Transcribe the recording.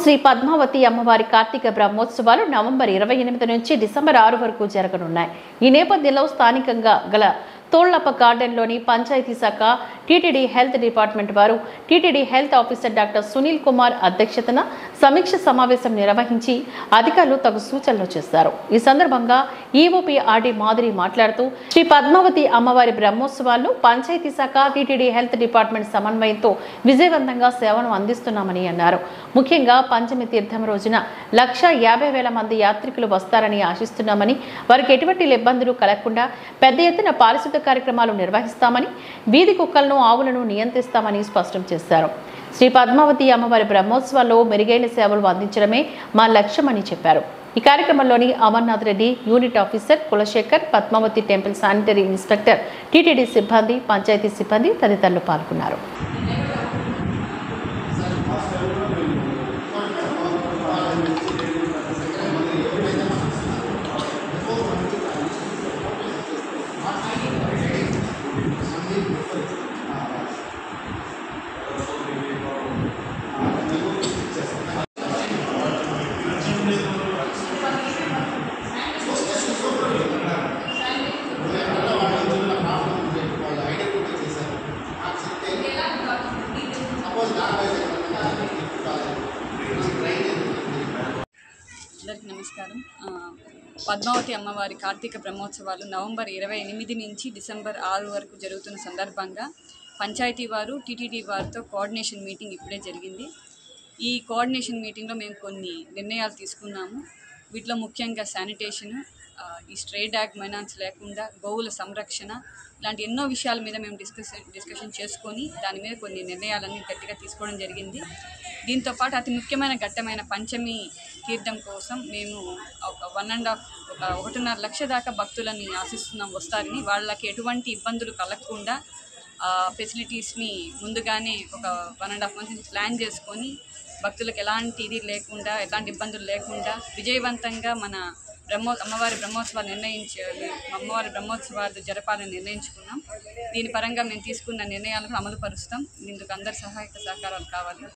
శ్రీ పద్మావతి అమ్మవారి కార్తీక బ్రహ్మోత్సవాలు నవంబర్ ఇరవై ఎనిమిది నుంచి డిసెంబర్ ఆరు వరకు జరగనున్నాయి ఈ నేపథ్యంలో స్థానికంగా గల తోళ్లప్ప గార్డెన్లోని పంచాయతీ శాఖ టీటీడీ హెల్త్ డిపార్ట్మెంట్ వారు TTD health officer doctor Sunil Kumar అధ్యక్షతన సమీక్ష సమావేశం నిర్వహించి అధికారులు తగు సూచనలు చేశారు ఈ సందర్భంగా ఈఓపీ ఆర్డీ మాదిరి మాట్లాడుతూ శ్రీ పద్మావతి అమ్మవారి బ్రహ్మోత్సవాలను పంచాయతీ శాఖ టీటీడీ హెల్త్ డిపార్ట్మెంట్ సమన్వయంతో విజయవంతంగా సేవను అందిస్తున్నామని అన్నారు ముఖ్యంగా పంచమి తీర్థం రోజున లక్ష యాభై వేల మంది యాత్రికులు వస్తారని ఆశిస్తున్నామని వారికి ఎటువంటి ఇబ్బందులు కలగకుండా పెద్ద ఎత్తున పారిశుద్ధ కార్యక్రమాలు నిర్వహిస్తామని వీధి కుక్కలను ఆవులను నియంత్రిస్తామని స్పష్టం చేశారు శ్రీ పద్మావతి అమ్మవారి బ్రహ్మోత్సవాల్లో మెరుగైన సేవలు అందించడమే మా లక్ష్యమని చెప్పారు ఈ కార్యక్రమంలోని Amarnath Reddy unit officer Kulasekhar Padmavathi temple sanitary inspector TTD సిబ్బంది పంచాయతీ సిబ్బంది తదితరులు పాల్గొన్నారు అందరికీ నమస్కారం ఆ, పద్మావతి అమ్మవారి కార్తీక బ్రహ్మోత్సవాలు నవంబర్ ఇరవై ఎనిమిది నుంచి డిసెంబర్ ఆరు వరకు జరుగుతున్న సందర్భంగా పంచాయతీ వారు టీటీడీ వారితో కోఆర్డినేషన్ మీటింగ్ ఇప్పుడే జరిగింది ఈ కోఆర్డినేషన్ మీటింగ్లో మేము కొన్ని నిర్ణయాలు తీసుకున్నాము వీటిలో ముఖ్యంగా శానిటేషన్ ఈ స్ట్రే డాగ్ మైనాన్స్ లేకుండా గోవుల సంరక్షణ ఇలాంటి ఎన్నో విషయాల మీద మేము డిస్కషన్ డిస్కషన్ చేసుకొని దాని మీద కొన్ని నిర్ణయాలన్నీ గట్టిగా తీసుకోవడం జరిగింది దీంతో పాటు అతి ముఖ్యమైన ఘట్టమైన పంచమి తీర్థం కోసం మేము ఒక వన్ అండ్ హాఫ్ ఒక ఒకటిన్నర లక్ష దాకా భక్తులని ఆశిస్తున్నాం వస్తారని వాళ్ళకి ఎటువంటి ఇబ్బందులు కలగకుండా ఫెసిలిటీస్ని ముందుగానే ఒక వన్ అండ్ హాఫ్ మంత్ నుంచి ప్లాన్ చేసుకొని భక్తులకు ఎలాంటి ఇది లేకుండా ఎలాంటి ఇబ్బందులు లేకుండా విజయవంతంగా మన బ్రహ్మో అమ్మవారి బ్రహ్మోత్సవాలు నిర్ణయించే అమ్మవారి బ్రహ్మోత్సవాలు జరపాలని నిర్ణయించుకున్నాం దీని పరంగా మేము తీసుకున్న నిర్ణయాలను అమలు పరుస్తాం ఇందుకు అందరి సహాయక సహకారాలు కావాలి